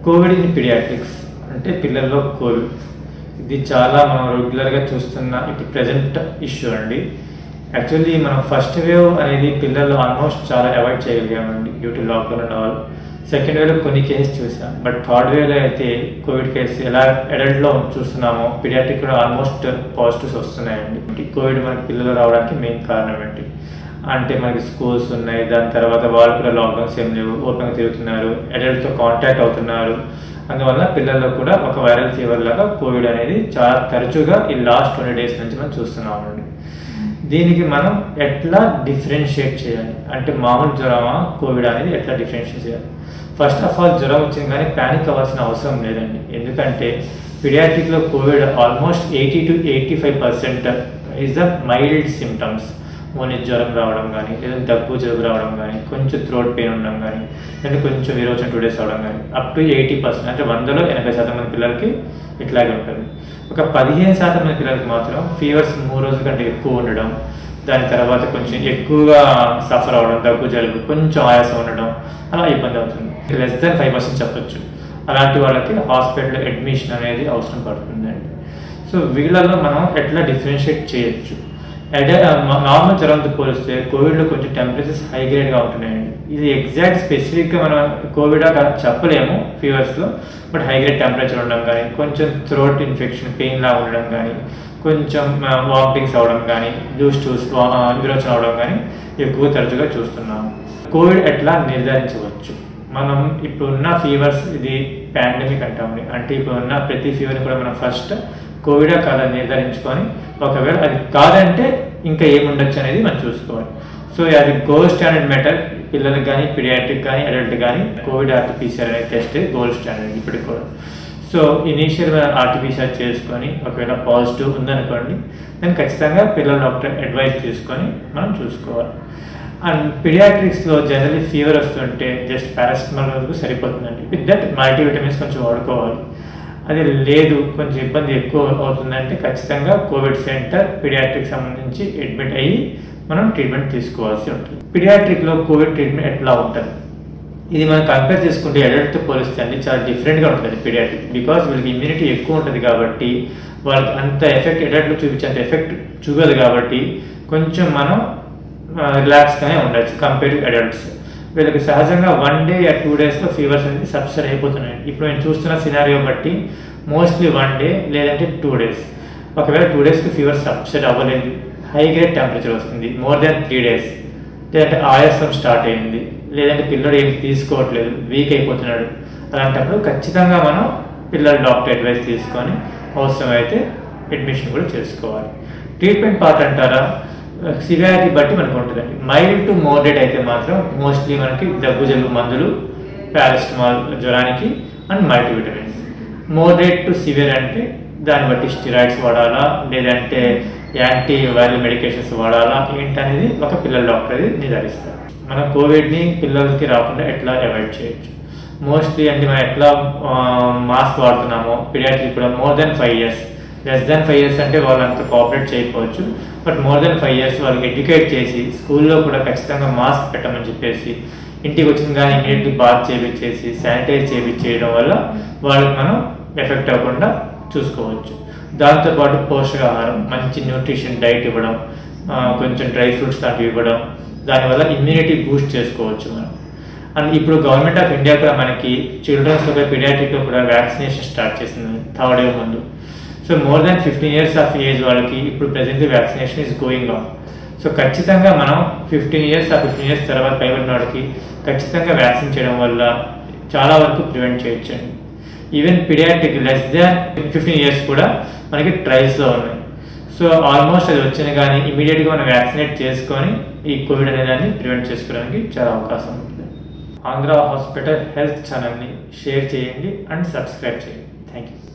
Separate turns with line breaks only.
Covid in paediatrics అంటే పిల్లల్లో Covid ఇది చాలా మనం రెగ్యులర్గా చూస్తున్న ఇప్పుడు ప్రజెంట్ ఇష్యూ అండి యాక్చువల్లీ మనం ఫస్ట్ వేవ్ అనేది పిల్లల్లో ఆల్మోస్ట్ చాలా అవాయిడ్ చేయగలిగామండి due to lockdown and all second వేవ్లో కొన్ని కేసెస్ చూసాం బట్ థర్డ్ వేవ్లో అయితే కోవిడ్ కేసు ఎలా అడల్ట్లో చూస్తున్నామో పిడియాట్రిక్ కూడా ఆల్మోస్ట్ పాజిటివ్స్ వస్తున్నాయండి కోవిడ్ మన పిల్లలు రావడానికి మెయిన్ కారణం ఏంటి అంటే మనకి స్కూల్స్ ఉన్నాయి దాని తర్వాత వాళ్ళు కూడా లాక్డౌన్స్ ఏం లేవు ఓపెన్గా తిరుగుతున్నారు అడల్ట్తో కాంటాక్ట్ అవుతున్నారు అందువల్ల పిల్లల్లో కూడా ఒక వైరల్ ఫీవర్ లాగా కోవిడ్ అనేది చాలా తరచుగా ఈ లాస్ట్ ట్వంటీ డేస్ నుంచి మనం చూస్తున్నామండి దీనికి మనం ఎట్లా డిఫరెన్షియేట్ చేయాలి అంటే మామూలు జ్వరమా కోవిడ్ అనేది ఎట్లా డిఫరెన్షియేట్ చేయాలి ఫస్ట్ ఆఫ్ ఆల్ జ్వరం వచ్చింది కానీ ప్యానిక్ అవ్వాల్సిన అవసరం లేదండి ఎందుకంటే పిడియాట్రిక్లో covid almost eighty to eighty five percent is the mild symptoms only జ్వరం రావడం కానీ లేదా దగ్గు జలుబు రావడం కానీ కొంచెం థ్రోట్ పెయిన్ ఉండడం కానీ లేదా కొంచెం విరోచన టూ డేస్ అవడం కానీ అప్ టు ఎయిటీ పర్సెంట్ అంటే వందలో ఎనభై శాతం మంది పిల్లలకి ఇట్లాగే ఉంటుంది ఒక పదిహేను శాతం మంది పిల్లలకి మాత్రం ఫీవర్స్ మూడు రోజుల కంటే ఎక్కువ ఉండడం దాని తర్వాత కొంచెం ఎక్కువగా సఫర్ అవడం దగ్గు జలుబు కొంచెం ఆయాసం ఉండడం అలా ఇబ్బంది అవుతుంది లెస్ దాన్ ఫైవ్ పర్సెంట్ చెప్పొచ్చు అలాంటి వాళ్ళకి హాస్పిటల్ అడ్మిషన్ అనేది అవసరం పడుతుందండి సో వీళ్ళలో మనం ఎట్లా డిఫరెన్షియేట్ చేయొచ్చు అడే నార్మల్ జ్వరంతో పోలిస్తే కోవిడ్లో కొంచెం టెంపరేచర్స్ హై గ్రేడ్గా ఉంటున్నాయండి ఇది ఎగ్జాక్ట్ స్పెసిఫిక్గా మనం కోవిడ్ చెప్పలేము ఫీవర్స్లో బట్ హై గ్రేడ్ టెంపరేచర్ ఉండడం కానీ కొంచెం థ్రోట్ ఇన్ఫెక్షన్ పెయిన్ లా ఉండడం కానీ కొంచెం వామిటింగ్స్ అవడం కానీ లూస్ టూస్ విరోచన అవడం కానీ ఎక్కువ తరచుగా చూస్తున్నాము కోవిడ్ ఎట్లా నిర్ధారించవచ్చు మనం ఇప్పుడున్న ఫీవర్స్ ఇది పాండమిక్ అంటాము అంటే ఇప్పుడున్న ప్రతి ఫీవర్ని కూడా మనం ఫస్ట్ కోవిడ్ కాదని నిర్ధారించుకొని ఒకవేళ అది కాదంటే ఇంకా ఏముండొచ్చు అనేది మనం చూసుకోవాలి సో అది గోల్డ్ స్టాండర్డ్ మెథడ్ పిల్లలకు కానీ పిడియాట్రిక్ కానీ అడల్ట్ కానీ కోవిడ్ ఆర్టీపీసీఆర్ అనే టెస్ట్ గోల్డ్ స్టాండర్డ్ ఇప్పటికి కూడా సో ఇనీషియల్ మనం ఆర్టీపీసీఆర్ చేసుకొని ఒకవేళ పాజిటివ్ ఉందనుకోండి దాన్ని ఖచ్చితంగా పిల్లల డాక్టర్ అడ్వైస్ తీసుకొని మనం చూసుకోవాలి అండ్ పిడియాట్రిక్స్లో జనరలీ ఫీవర్ వస్తుంటే జస్ట్ పారాసిటమాల్ వరకు సరిపోతుందండి విత్ దట్ మల్టీవిటమిన్స్ కొంచెం వాడుకోవాలి అది లేదు కొంచెం ఇబ్బంది ఎక్కువ అవుతుందంటే ఖచ్చితంగా కోవిడ్ సెంటర్ పిడియాట్రిక్ సంబంధించి అడ్మిట్ అయ్యి మనం ట్రీట్మెంట్ తీసుకోవాల్సి ఉంటుంది పిడియాట్రిక్లో కోవిడ్ ట్రీట్మెంట్ ఎట్లా ఉంటుంది ఇది మనం కంపేర్ చేసుకుంటే అడల్ట్తో పోలిస్తే అన్ని చాలా డిఫరెంట్గా ఉంటుంది పిడియాట్రిక్ బికాస్ వీళ్ళకి ఇమ్యూనిటీ ఎక్కువ ఉంటుంది కాబట్టి వాళ్ళకి అంత ఎఫెక్ట్ అడల్ట్లో చూపించేంత ఎఫెక్ట్ చూపదు కాబట్టి కొంచెం మనం రిలాక్స్గానే ఉండొచ్చు కంపేర్ టు అడల్ట్స్ వీళ్ళకి సహజంగా వన్ డే ఆ టూ డేస్లో ఫీవర్స్ అనేది సబ్సైడ్ అయిపోతున్నాయి ఇప్పుడు నేను చూస్తున్న సినారియో బట్టి మోస్ట్లీ వన్ డే లేదంటే టూ డేస్ ఒకవేళ టూ డేస్కి ఫీవర్ సబ్సైడ్ అవ్వలేదు హై గ్రేడ్ టెంపరేచర్ వస్తుంది మోర్ దాన్ త్రీ డేస్ లేదంటే ఆయాసం స్టార్ట్ అయింది లేదంటే పిల్లడు ఏమి తీసుకోవట్లేదు వీక్ అయిపోతున్నాడు అలాంటప్పుడు ఖచ్చితంగా మనం పిల్లల డాక్టర్ అడ్వైస్ తీసుకొని అవసరమైతే అడ్మిషన్ కూడా చేసుకోవాలి ట్రీట్మెంట్ పార్ట్ అంటారా సివియారిటీ బట్టి మనకు ఉంటుందండి మైల్డ్ టు మోడరేట్ అయితే మాత్రం మోస్ట్లీ మనకి దగ్గు జలుబు మందులు పారాసిటమాల్ జ్వరానికి and multivitamins moderate to severe అంటే దాన్ని బట్టి స్టిరాయిడ్స్ వాడాలా లేదంటే యాంటీ వైరల్ మెడికేషన్స్ వాడాలా ఏంటనేది ఒక పిల్లల డాక్టర్ అది నిర్ధారిస్తారు మనం కోవిడ్ని పిల్లలకి రాకుండా ఎట్లా అవాయిడ్ చేయొచ్చు మోస్ట్లీ అంటే మనం ఎట్లా మాస్క్ వాడుతున్నామో పిడియాట్రిక్ కూడా more then five years less than five years అంటే వాళ్ళు అంత కోఆపరేట్ చేయకపోవచ్చు but more then five years వాళ్ళకి ఎడ్యుకేట్ చేసి స్కూల్లో కూడా ఖచ్చితంగా మాస్క్ పెట్టమని చెప్పేసి ఇంటికి వచ్చిన కానీ ఇమీడియట్లీ బాత్ చేపించేసి శానిటైజ్ చేపించేయడం వల్ల వాళ్ళకి మనం ఎఫెక్ట్ అవ్వకుండా చూసుకోవచ్చు దాంతోపాటు పోషకాహారం మంచి న్యూట్రిషన్ డైట్ ఇవ్వడం కొంచెం డ్రై ఫ్రూట్స్ లాంటివి ఇవ్వడం దానివల్ల ఇమ్యూనిటీ బూస్ట్ చేసుకోవచ్చు మనం అండ్ ఇప్పుడు గవర్నమెంట్ ఆఫ్ ఇండియా కూడా మనకి చిల్డ్రన్స్ పిడియాట్రిక్లో కూడా వ్యాక్సినేషన్ స్టార్ట్ చేసింది థర్డ్ ఇయర్ ముందు so more than fifteen years of age వాళ్ళకి ఇప్పుడు present vaccination is going on so ఖచ్చితంగా మనం ఫిఫ్టీన్ ఇయర్స్ ఆ ఫిఫ్టీన్ ఇయర్స్ తర్వాత పైబడిన వాడికి ఖచ్చితంగా వ్యాక్సిన్ చేయడం వల్ల చాలా వరకు ప్రివెంట్ చేయొచ్చండి even paediatric less than fifteen years కూడా మనకి ట్రయల్స్లో ఉన్నాయి సో ఆల్మోస్ట్ అది వచ్చిన కానీ ఇమీడియట్గా మనం వ్యాక్సినేట్ చేసుకొని ఈ కోవిడ్ అనే దాన్ని ప్రివెంట్ చేసుకోవడానికి చాలా అవకాశం ఉంటుంది ఆంధ్ర హాస్పిటల్ హెల్త్ ఛానల్ని షేర్ చేయండి అండ్ సబ్స్క్రైబ్ చేయండి థ్యాంక్ యూ